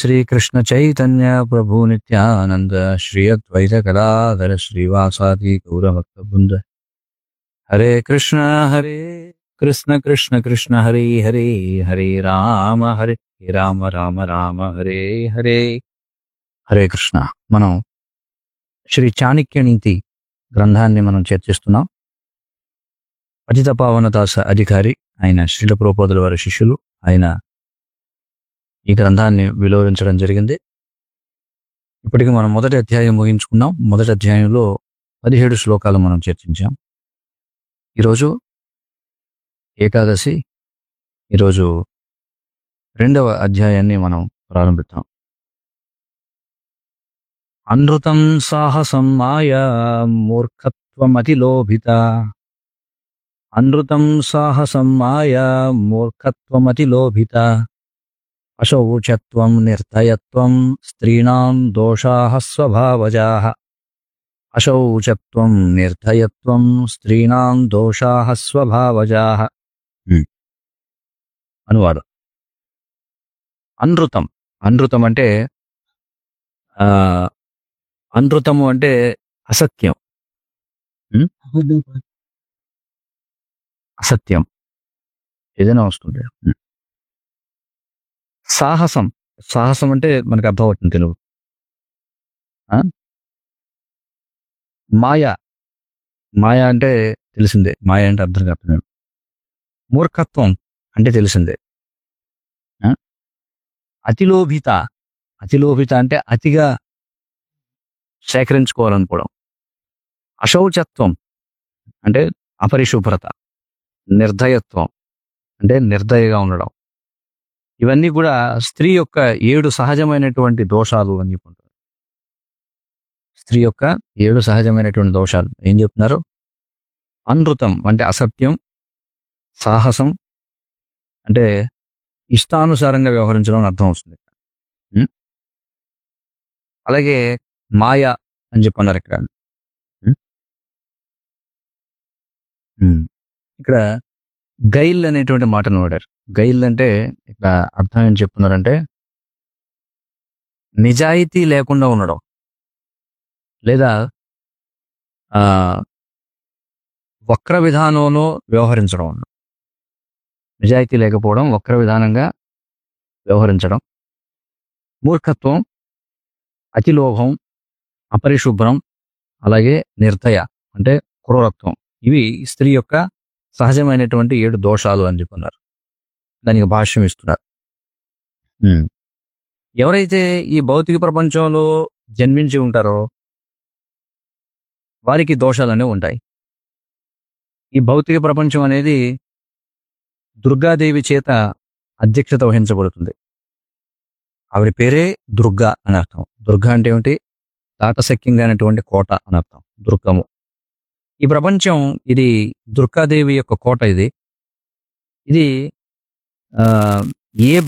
శ్రీకృష్ణ చైతన్య ప్రభు నిత్యానంద శ్రీ అద్వైత కళాధర శ్రీవాసాది గౌరభక్త బృంద హరే కృష్ణ హరే కృష్ణ కృష్ణ కృష్ణ హరే హరే హరే రామ హరే రామ రామ రామ హరే హరే హరే కృష్ణ మనం శ్రీ చాణక్య నీతి గ్రంథాన్ని మనం చర్చిస్తున్నాం పతిత పావనదాస అధికారి ఆయన శ్రీల ప్రోపోదుల వారి శిష్యులు ఆయన ఈ గ్రంథాన్ని విలోవించడం జరిగింది ఇప్పటికి మనం మొదటి అధ్యాయం ముగించుకున్నాం మొదటి అధ్యాయంలో పదిహేడు శ్లోకాలు మనం చర్చించాం ఈరోజు ఏకాదశి ఈరోజు రెండవ అధ్యాయాన్ని మనం ప్రారంభిద్దాం అనృతం సాహసం మాయా మూర్ఖత్వమతిలోభిత అనృతం సాహసం మాయా మూర్ఖత్వమతిలోభిత అశౌచత్వం నిర్దయత్వం స్త్రీణాం దోషాః స్వభావజాః అశౌచత్వం నిర్దయత్వం స్త్రీణాం దోషాః స్వభావజాః అనువాదం అనృతం అనృతం అంటే ఆ అనృతము అంటే అసత్యం ఉం? అసత్యం ఏదైనా వస్తుంది ఉం. సాహసం సాహసం అంటే మనకు అర్థమవుతుంది తెలుగు ఆ? మాయ మాయ అంటే తెలిసిందే మాయ అంటే అర్థం కాదు మూర్ఖత్వం అంటే తెలిసిందే ఆ? అతిలోభిత అతిలోభిత అంటే అతిగా సేకరించుకోవాలనుకోవడం అశౌచత్వం అంటే అపరిశుభ్రత నిర్దయత్వం అంటే నిర్దయగా ఉండడం ఇవన్నీ కూడా స్త్రీ యొక్క ఏడు సహజమైనటువంటి దోషాలు అని చెప్పుకుంటారు స్త్రీ యొక్క ఏడు సహజమైనటువంటి దోషాలు ఏం చెప్తున్నారు అనృతం అంటే అసత్యం సాహసం అంటే ఇష్టానుసారంగా వ్యవహరించడం అని అర్థం వస్తుంది ఉం? అలాగే మాయ అని చెప్పన్నారు ఇక్కడ ఉం? ఉం. ఇక్కడ గైల్ అనేటువంటి మాటను వాడారు గైల్ అంటే ఇక్కడ అర్థం ఏం చెప్తున్నారంటే నిజాయితీ లేకుండా ఉండడం లేదా ఆ వక్ర విధానంలో వ్యవహరించడం అన్నమాట. నిజాయితీ లేకపోవడం వక్ర విధానంగా వ్యవహరించడం మూర్ఖత్వం అతిలోభం అపరిశుభ్రం అలాగే నిర్దయ అంటే క్రూరత్వం ఇవి స్త్రీ యొక్క సహజమైనటువంటి ఏడు దోషాలు అని చెప్పున్నారు దానికి భాష్యం ఇస్తున్నారు ఉమ్. ఎవరైతే ఈ భౌతిక ప్రపంచంలో జన్మించి ఉంటారో వారికి దోషాలు అనేవి ఉంటాయి ఈ భౌతిక ప్రపంచం అనేది దుర్గాదేవి చేత అధ్యక్షత వహించబడుతుంది ఆవిడ పేరే దుర్గా అని అర్థం దుర్గా అంటే ఏమిటి తాటశక్యంగా అనేటువంటి కోట అని అర్థం దుర్గము ఈ ప్రపంచం ఇది దుర్గాదేవి యొక్క కోట ఇది ఇది ఆ, ఏ